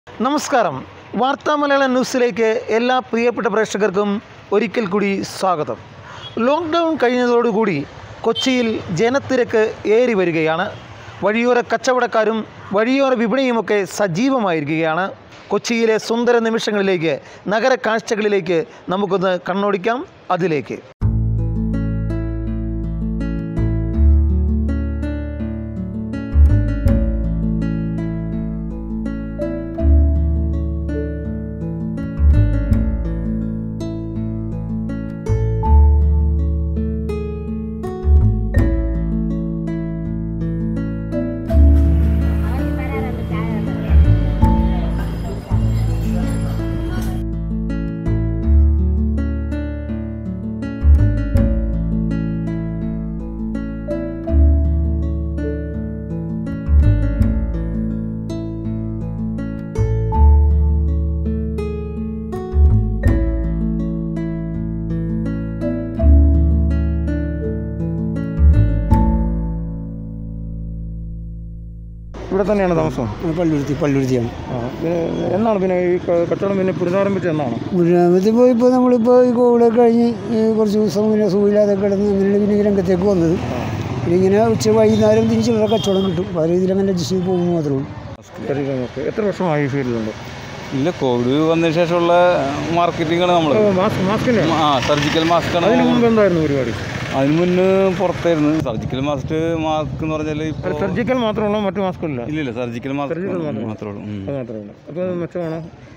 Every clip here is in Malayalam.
നമസ്കാരം വാർത്താ മലയാളം ന്യൂസിലേക്ക് എല്ലാ പ്രിയപ്പെട്ട പ്രേക്ഷകർക്കും ഒരിക്കൽ കൂടി സ്വാഗതം ലോക്ക്ഡൗൺ കഴിഞ്ഞതോടുകൂടി കൊച്ചിയിൽ ജനത്തിരക്ക് ഏറി വരികയാണ് വഴിയോര കച്ചവടക്കാരും വഴിയോര വിപണിയുമൊക്കെ സജീവമായിരിക്കുകയാണ് കൊച്ചിയിലെ സുന്ദര നിമിഷങ്ങളിലേക്ക് നഗര കാഴ്ചകളിലേക്ക് നമുക്കൊന്ന് കണ്ണോടിക്കാം അതിലേക്ക് ഇവിടെ തന്നെയാണ് താമസം പള്ളുരുത്തി പള്ളുരുത്തിയാണ് എന്നാണ് പിന്നെ ഈ കച്ചവടം പിന്നെ പുനരാരംഭിച്ചത് എന്നാണ് ഇതിപ്പോൾ ഇപ്പോൾ നമ്മളിപ്പോൾ ഈ കോവിഡ് കഴിഞ്ഞ് ഈ കുറച്ച് ദിവസം ഇങ്ങനെ സുഖമില്ലാതെ കിടന്ന് അങ്ങനെയാണ് പിന്നെ ഈ രംഗത്തേക്ക് വന്നത് പിന്നെ ഇങ്ങനെ ഉച്ച വൈകുന്നേരം തിരിച്ചുള്ള കച്ചവടം കിട്ടും പല രീതിയിൽ അങ്ങനെ അഡ്ജസ്റ്റ് ചെയ്ത് പോകുന്നു മാത്രമേ ഉള്ളൂ എത്ര വർഷമായി ഈ ഫീൽഡിലുണ്ട് ഇല്ല കോവിഡ് വന്നതിന് ശേഷമുള്ള മാർക്കറ്റിംഗാണ് നമ്മൾ മാസ്ക് മാസ്കിൻ്റെ ആ സർജിക്കൽ മാസ്ക് ആണ് അതിന് മുൻപ് എന്തായിരുന്നു പരിപാടി അതിന് മുന്നേ പുറത്തായിരുന്നു സർജിക്കൽ മാസ്ക് മാസ്ക് എന്ന് പറഞ്ഞാൽ ഇപ്പോൾ സർജിക്കൽ മാത്രമുള്ള മറ്റു മാസ്കുകളില്ല ഇല്ലില്ല സർജിക്കൽ മാസ്ക് Surgical മാത്രമേ മാത്രമേ ഉള്ളൂ ഉം. അത് മാത്രമേ അപ്പോൾ അത് മെച്ചമാണോ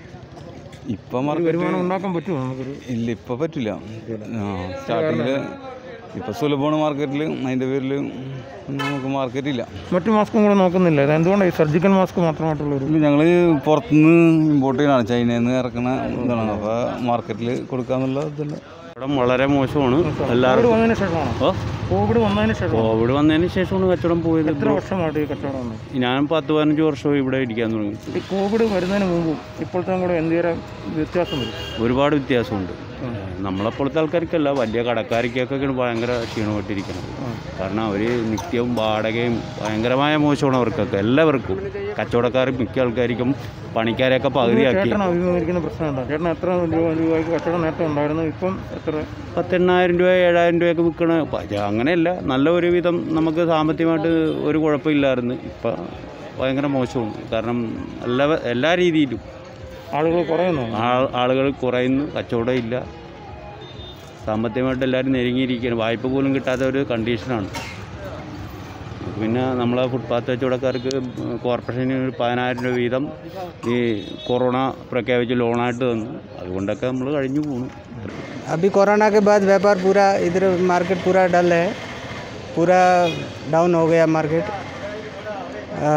ഇപ്പം ഒരു മാർക്കറ്റ് വരുമാനം ഉണ്ടാക്കാൻ പറ്റുമോ നമുക്കൊരു ഇല്ല ഇപ്പം പറ്റില്ല ആ സ്റ്റാർട്ടിങ്ങിൽ ഇപ്പം സുലഭമാണ് മാർക്കറ്റിൽ അതിൻ്റെ പേരിൽ നമുക്ക് മാർക്കറ്റ് ഇല്ല മറ്റു മാസ്കും കൂടെ നോക്കുന്നില്ല ഇത് എന്തുകൊണ്ടാണ് ഈ സർജിക്കൽ മാസ്ക് മാത്രമായിട്ടുള്ളൊരു ഇല്ല ഞങ്ങൾ പുറത്തുനിന്ന് ഇമ്പോർട്ട് ചെയ്യണതാണ് ചൈനയിൽ നിന്ന് ഇറക്കണ ഇതാണ് അപ്പോൾ മാർക്കറ്റിൽ കൊടുക്കാന്നുള്ള ഇതല്ല കച്ചവടം വളരെ മോശമാണ് കോവിഡ് എല്ലാവർക്കും വന്നതിന് ശേഷമാണോ ഓ കോവിഡ് വന്നതിന് ശേഷം കോവിഡ് വന്നതിന് ശേഷമാണ് കച്ചവടം പോയത് എത്ര വർഷമായിട്ട് ഈ കച്ചവടം ഉണ്ട് ഞാൻ പത്ത് പതിനഞ്ച് വർഷവും ഇവിടെ ഇരിക്കാൻ തുടങ്ങി ഈ കോവിഡ് വരുന്നതിന് മുമ്പും ഇപ്പോഴത്തെ കൂടെ എന്തേരം വ്യത്യാസം വരും ഒരുപാട് വ്യത്യാസമുണ്ട് നമ്മളെപ്പോഴത്തെ ആൾക്കാർക്കല്ല വലിയ കടക്കാർക്കൊക്കെയാണ് ഭയങ്കര ക്ഷീണമായിട്ടിരിക്കുന്നത് കാരണം അവർ നിത്യവും വാടകയും ഭയങ്കരമായ മോശമാണ് അവർക്കൊക്കെ എല്ലാവർക്കും കച്ചവടക്കാരും മിക്ക ആൾക്കാർക്കും പണിക്കാരെയൊക്കെ പകുതിയാക്കി ചേട്ടൻ അഭിമുഖീകരിക്കുന്ന പ്രശ്നം എന്താ ചേട്ടൻ എത്ര രൂപ രൂപയ്ക്ക് കച്ചവടം നേട്ടം ഉണ്ടായിരുന്നു ഇപ്പം എത്ര പത്തെണ്ണായിരം രൂപ ഏഴായിരം രൂപയൊക്കെ വിൽക്കണ അങ്ങനെയല്ല നല്ല ഒരു വിധം നമുക്ക് സാമ്പത്തികമായിട്ട് ഒരു കുഴപ്പമില്ലായിരുന്നു ഇപ്പം ഭയങ്കര മോശമാണ് കാരണം എല്ലാ എല്ലാ രീതിയിലും ആളുകൾ കുറയുന്നു ആൾ- ആളുകൾ കുറയുന്നു കച്ചവടം ഇല്ല സാമ്പത്തികമായിട്ട് എല്ലാവരും നെരുങ്ങിയിരിക്കുകയാണ് വായ്പ പോലും കിട്ടാത്ത ഒരു കണ്ടീഷനാണ് പിന്നെ നമ്മളെ ഫുട്പാത്ത് കച്ചവടക്കാർക്ക് കോർപ്പറേഷന് ഒരു പതിനായിരം രൂപ വീതം ഈ കൊറോണ പ്രഖ്യാപിച്ച് ലോണായിട്ട് തന്നു അതുകൊണ്ടൊക്കെ നമ്മൾ കഴിഞ്ഞു പോണു अभी कोरोना के बाद व्यापार पूरा इधर मार्केट पूरा डल है पूरा डाउन हो गया मार्केट आ,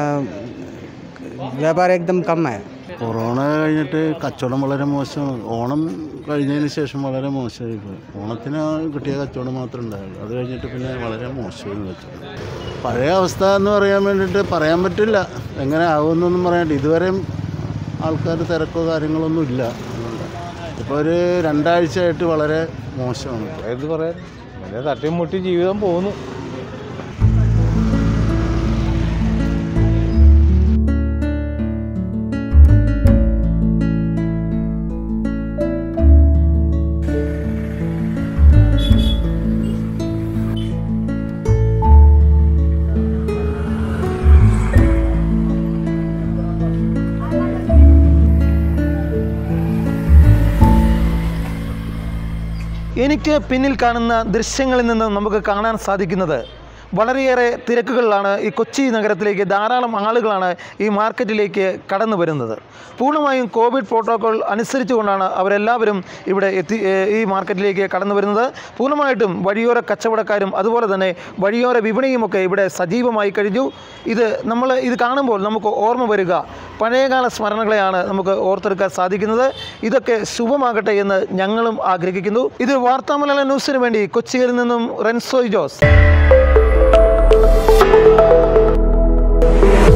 व्यापार एकदम कम है കൊറോണ കഴിഞ്ഞിട്ട് കച്ചവടം വളരെ മോശമാണ് ഓണം കഴിഞ്ഞതിന് ശേഷം വളരെ മോശമായി പോയി ഓണത്തിന് കിട്ടിയ കച്ചവടം മാത്രമേ ഉണ്ടായുള്ളൂ അത് കഴിഞ്ഞിട്ട് പിന്നെ വളരെ മോശമായി കച്ചവടം പഴയ അവസ്ഥ എന്ന് പറയാൻ വേണ്ടിയിട്ട് പറയാൻ പറ്റില്ല എങ്ങനെ ആകുമെന്നൊന്നും പറയാൻ ഇതുവരെയും ആൾക്കാർ തിരക്കോ കാര്യങ്ങളൊന്നും ഇല്ല ഇപ്പോൾ ഒരു രണ്ടാഴ്ചയായിട്ട് വളരെ മോശമാണ് ഇപ്പോൾ എന്ത് പറയാൻ അങ്ങനെ തട്ടിയും മുട്ടി ജീവിതം പോകുന്നു എനിക്ക് പിന്നിൽ കാണുന്ന ദൃശ്യങ്ങളിൽ നിന്ന് നമുക്ക് കാണാൻ സാധിക്കുന്നത് വളരെയേറെ തിരക്കുകളിലാണ് ഈ കൊച്ചി നഗരത്തിലേക്ക് ധാരാളം ആളുകളാണ് ഈ മാർക്കറ്റിലേക്ക് കടന്നു വരുന്നത് പൂർണ്ണമായും കോവിഡ് പ്രോട്ടോകോൾ അനുസരിച്ചുകൊണ്ടാണ് അവരെല്ലാവരും ഇവിടെ എത്തി ഏഹ് ഈ മാർക്കറ്റിലേക്ക് കടന്നു വരുന്നത് പൂർണ്ണമായിട്ടും വഴിയോര കച്ചവടക്കാരും അതുപോലെ തന്നെ വഴിയോര വിപണിയുമൊക്കെ ഇവിടെ സജീവമായി കഴിഞ്ഞു ഇത് നമ്മൾ ഇത് കാണുമ്പോൾ നമുക്ക് ഓർമ്മ വരിക പഴയകാല സ്മരണകളെയാണ് നമുക്ക് ഓർത്തെടുക്കാൻ സാധിക്കുന്നത് ഇതൊക്കെ ശുഭമാകട്ടെ എന്ന് ഞങ്ങളും ആഗ്രഹിക്കുന്നു ഇത് വാർത്താമലയാള ന്യൂസിന് വേണ്ടി കൊച്ചിയിൽ നിന്നും റെൻസോയ് ജോസ്